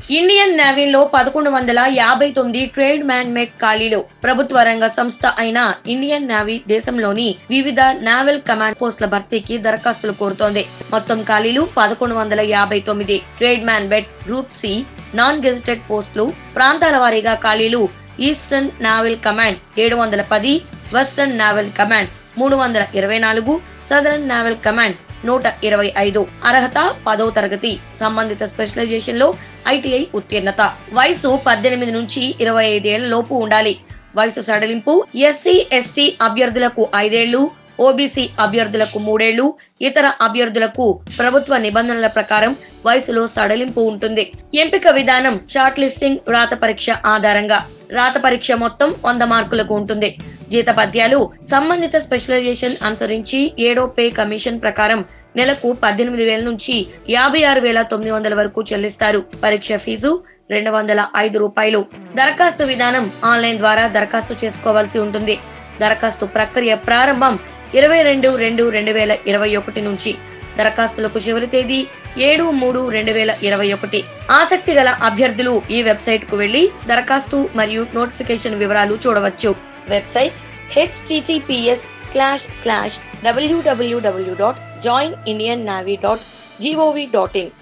Indian నేవీలో పదకొండు వందల యాభై తొమ్మిది ట్రేడ్ మ్యాన్ మేడ్ ఖాళీలు ప్రభుత్వ రంగ సంస్థ అయిన ఇండియన్ నేవీ దేశంలోని వివిధ నావల్ కమాండ్ పోస్టుల భర్తీకి దరఖాస్తులు కోరుతోంది మొత్తం ఖాళీలు పదకొండు వందల యాభై తొమ్మిది ట్రేడ్ మ్యాన్ బెడ్ గ్రూప్ సి నాన్ గెజిటెడ్ పోస్టులు ప్రాంతాల వారీగా ఖాళీలు ఈస్టర్న్ నావల్ కమాండ్ ఏడు వందల పది వెస్టర్న్ నావల్ కమాండ్ మూడు వందల ఇరవై నాలుగు సదరన్ నావల్ కమాండ్ నూట ఇరవై ఐదు అర్హత పదో తరగతి సంబంధిత స్పెషలైజేషన్ లో ఐటీఐ ఉత్తీర్ణత వయసు పద్దెనిమిది నుంచి ఇరవై ఐదేళ్ల లోపు ఉండాలి వయసు సడలింపు ఎస్సీ ఎస్టీ అభ్యర్థులకు ఐదేళ్లు ఓబీసీ అభ్యర్థులకు మూడేళ్లు ఇతర అభ్యర్థులకు ప్రభుత్వ నిబంధనల ప్రకారం వయసులో సడలింపు ఉంటుంది ఎంపిక విధానం షార్ట్ లిస్టింగ్ రాత పరీక్ష ఆధారంగా రాత పరీక్ష మొత్తం వంద మార్కులకు ఉంటుంది జీతపద్యాలు సంబంధిత స్పెషలైజేషన్ అనుసరించి ఏడో పే కమిషన్ ప్రకారం నెలకు పద్దెనిమిది వేల నుంచి యాభై ఆరు వేల తొమ్మిది వందల వరకు చెల్లిస్తారు పరీక్ష ఫీజు రెండు వందల ఐదు రూపాయలు దరఖాస్తు విధానం ఆన్లైన్ ద్వారా దరఖాస్తు చేసుకోవాల్సి ఉంటుంది దరఖాస్తు ప్రక్రియ ప్రారంభం ఇరవై రెండు రెండు రెండు వేల ఇరవై ఒకటి నుంచి దరఖాస్తులకు చివరి తేదీ ఏడు మూడు రెండు వేల ఇరవై ఒకటి ఆసక్తి గల అభ్యర్థులు ఈ వెబ్సైట్ కు వెళ్లి దరఖాస్తు మరియు నోటిఫికేషన్ వివరాలు చూడవచ్చు website HTTPS slash slash WWW dot join Indian Navy dot GOV dot in